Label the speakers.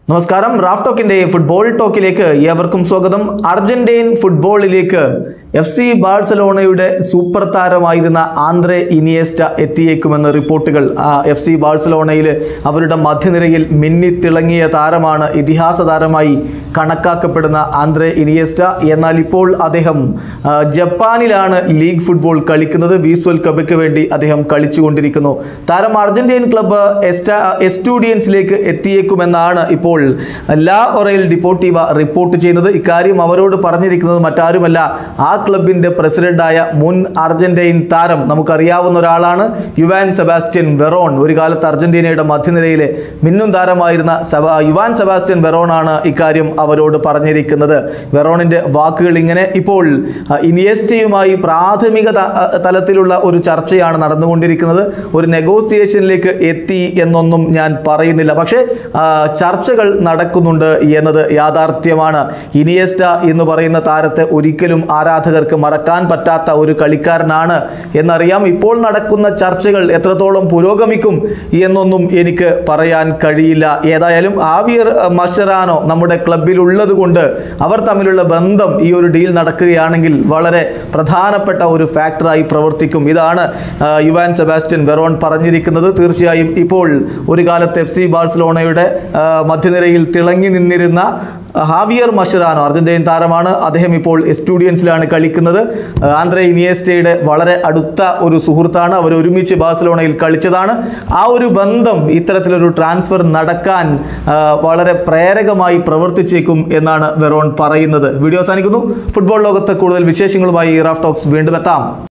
Speaker 1: നമസ്കാരം Raf ടോക്കിന്റെ football ടോക്കിലേക്ക് ഏവർക്കും സ്വാഗതം അർജന്റീൻ ഫുട്ബോളിലേക്ക് എഫ് സി ബാഴ്സലോണയുടെ സൂപ്പർ താരമായിരുന്ന ആന്ദ്രെ ഇനിയേസ്റ്റ എത്തിയേക്കുമെന്ന് റിപ്പോർട്ടുകൾ എഫ് സി ബാഴ്സലോണയിൽ അവരുടെ മധ്യനിരയിൽ മിന്നിത്തിളങ്ങിയ താരമാണ് ഇതിഹാസ താരമായി കണക്കാക്കപ്പെടുന്ന ആന്ദ്രെ ഇനിയേസ്റ്റ എന്നാൽ ഇപ്പോൾ അദ്ദേഹം ആ, ജപ്പാനിലാണ് ലീഗ് ഫുട്ബോൾ കളിക്കുന്നത് വിസ്വൽ കബയ്ക്ക് വേണ്ടി അദ്ദേഹം കളിച്ചുകൊണ്ടിരിക്കുന്നു താരം അർജന്റീൻ ക്ലബ്ബ് എസ്റ്റ എസ്റ്റൂഡിയൻസിലേക്ക് എത്തിയേക്കുമെന്നാണ് ഇപ്പോൾ ലാ ഒറയിൽ ഡിപ്പോർട്ടീവ റിപ്പോർട്ട് ചെയ്യുന്നത് ഇക്കാര്യം അവരോട് പറഞ്ഞിരിക്കുന്നത് മറ്റാരുമല്ല ആ ക്ലബിന്റെ പ്രസിഡന്റായ മുൻ അർജന്റീൻ താരം നമുക്കറിയാവുന്ന ഒരാളാണ് യുവാൻ സെബാസ്റ്റ്യൻ വെറോൺ ഒരു കാലത്ത് അർജന്റീനയുടെ മധ്യനിരയിലെ മിന്നും താരമായിരുന്ന സെബ യുവാൻ സെബാസ്റ്റ്യൻ വെറോണാണ് ഇക്കാര്യം അവരോട് പറഞ്ഞിരിക്കുന്നത് വെറോണിന്റെ വാക്കുകൾ ഇങ്ങനെ ഇപ്പോൾ ആ, ഇനിയസ്റ്റയുമായി പ്രാഥമിക ത- ആ, തലത്തിലുള്ള ഒരു ചർച്ചയാണ് നടന്നുകൊണ്ടിരിക്കുന്നത് ഒരു നെഗോസിയേഷനിലേക്ക് എത്തി എന്നൊന്നും ഞാൻ പറയുന്നില്ല പക്ഷേ ആ, ചർച്ചകൾ നടക്കുന്നുണ്ട് എന്നത് യാഥാർത്ഥ്യമാണ് ഇനിയസ്റ്റ എന്ന് പറയുന്ന താരത്തെ ഒരിക്കലും ആരാധകർക്ക് മറക്കാൻ പറ്റാത്ത ഒരു കളിക്കാരനാണ് എന്നറിയാം ഇപ്പോൾ നടക്കുന്ന ചർച്ചകൾ എത്രത്തോളം പുരോഗമിക്കും എന്നൊന്നും എനിക്ക് പറയാൻ കഴിയില്ല ഏതായാലും ആവിയർ മഷറാനോ നമ്മുടെ ക്ലബിൽ ഉള്ളത് കൊണ്ട് അവർ തമ്മിലുള്ള ബന്ധം ഈ ഒരു ഡീൽ നടക്കുകയാണെങ്കിൽ വളരെ പ്രധാനപ്പെട്ട ഒരു ഫാക്ടറായി പ്രവർത്തിക്കും ഇതാണ് ആ, യുവാൻ സെബാസ്റ്റ്യൻ വെറോൺ പറഞ്ഞിരിക്കുന്നത് തീർച്ചയായും ഇപ്പോൾ ഒരു കാലത്ത് എഫ് സി ബാഴ്സലോണയുടെ ആ, മധ്യനിരയിൽ തിളങ്ങി നിന്നിരുന്ന ഹാവിയർ മഷറാനോ അർജന്റീൻ താരമാണ് അദ്ദേഹം ഇപ്പോൾ എസ്റ്റുഡിയൻസിലാണ് കളിക്കുന്നത് ആ, ആന്ദ്രെ ഇനിയേസ്റ്റയുടെ വളരെ അടുത്ത ഒരു സുഹൃത്താണ് അവർ ഒരുമിച്ച് ബാഴ്സലോണയിൽ കളിച്ചതാണ് ആ ഒരു ബന്ധം ഇത്തരത്തിലൊരു ട്രാൻസ്ഫർ നടക്കാൻ ആ, വളരെ പ്രേരകമായി പ്രവർത്തിച്ചേക്കും എന്നാണ് വെറോൺ പറയുന്നത് വീഡിയോ അവസാനിക്കുന്നു ഫുട്ബോൾ ലോകത്ത് കൂടുതൽ വിശേഷങ്ങളുമായി റാഫ് ടോക്സ് വീണ്ടും എത്താം